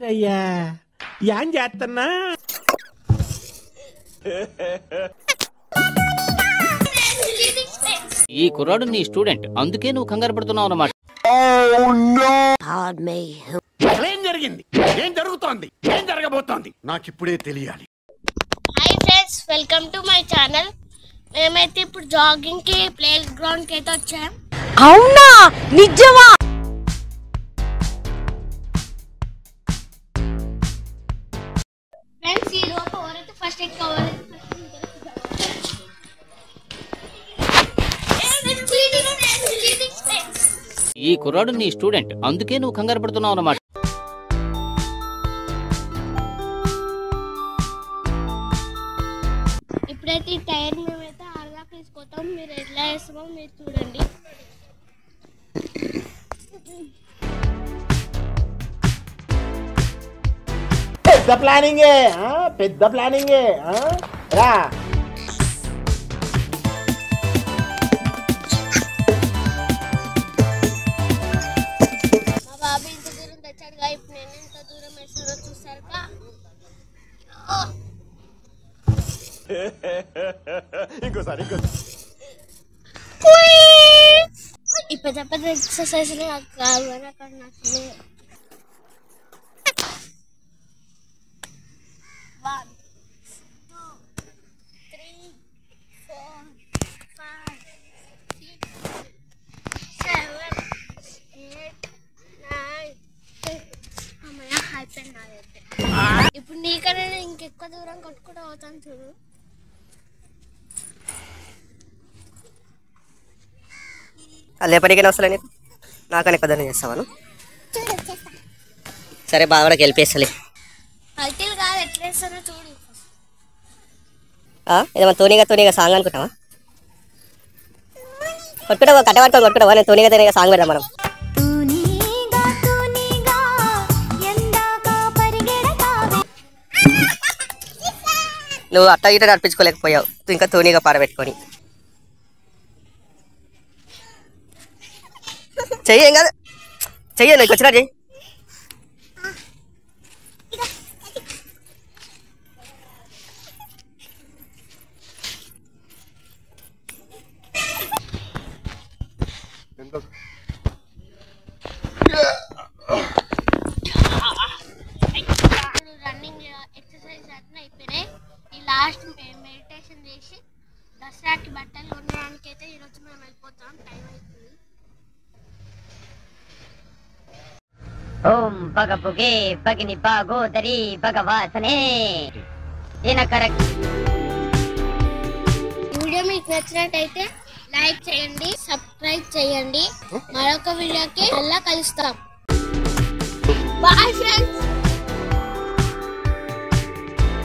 అయ్యా ఏం చేస్తున్నా ఈ కుర్రాడు నీ స్టూడెంట్ అందుకే నువ్వు కంగారు పడుతున్నావు అన్నమాట ఏం జరిగింది ఏం జరుగుతోంది ఏం జరగబోతోంది నాకిప్పుడే తెలియాలి hi friends welcome to my channel మేమైతే ఇప్పుడు జాగింగ్ కి ప్లే గ్రౌండ్ కి అయితే వచ్చాం అవునా నిజమా ఫ్రెండ్స్ ఈ లోపు ఎవరైతే ఫస్ట్ ఎక్కువ ఎవరైతే first ఈ కుర్రాడు నీ స్టూడెంట్ అందుకే నువ్వు కంగారు పడుతున్నావు అన్నమాట ఇప్పుడైతే ఈ టైర్ మేమైతే ఆరుదాకా తీసుకొస్తాం మీరు ఎట్లా వేస్తామో మీరు చూడండి పెద్ద ప్లానింగే ఆ? పెద్ద ప్లానింగే ఆ? రా మా బాబు ఇంత దూరం తెచ్చాడుగా ఇప్పుడు నేను ఎంత దూరం వేస్తానో చూసారుగా ఇంకోసారి ఇంకోసారి ఈ పెద్ద పెద్ద ఎక్సర్సైజ్ నాకు కాదు అని అక్కడ నాకు లేవు. One, two, three, four, five, six, seven, eight, nine, ten. అమ్మయ్య అయిపోయింది నాదైతే ఇప్పుడు నీకన్నా నేను ఇంకెక్కువ దూరం కొట్టుకుంటూ పోతాను చూడు లేపటికైనా వస్తలే నీకు నాకని ఎక్కువ ధనం చేస్తావాను సరే బాగా గెలిపేస్తలే అల్టీలు కాదు ఎట్లా వేస్తానో చూడు ఏదమ్మా తోనిగా తోనిగా సాంగ్ అనుకుంటావా కొట్టుకుంటావా కట్టబట్టుకొని కొట్టుకుంటావా నేను తోనిగా తోనిగా సాంగ్ పెడదాం మనం తూనీగా తూనీగా ఎందాక పరిగెడతావే నువ్వు అట్ట ఇట నడిపించుకోలేకపోయావు ఇంకా తోనిగా పారబెట్టుకొని చెయ్యి ఏం కాదు చెయ్యి నీకు వచ్చినా చెయ్యి రన్నింగ్ ఎక్సర్సైజ్ అన్నీ అయిపోయినాయి ఈ లాస్ట్ మెడిటేషన్ చేసి దసరాకి బట్టలు కొనడానికి అయితే ఈరోజు మేము వెళ్ళిపోతాం టైం అవుతుంది ఓం భగభుగే భగిని భాగోదరి భగవాసనే దినకర ఈ వీడియో మీకు నచ్చినట్టయితే లైక్ చేయండి సబ్స్క్రైబ్ చేయండి మరొక వీడియోకి మళ్ళా కలుస్తాం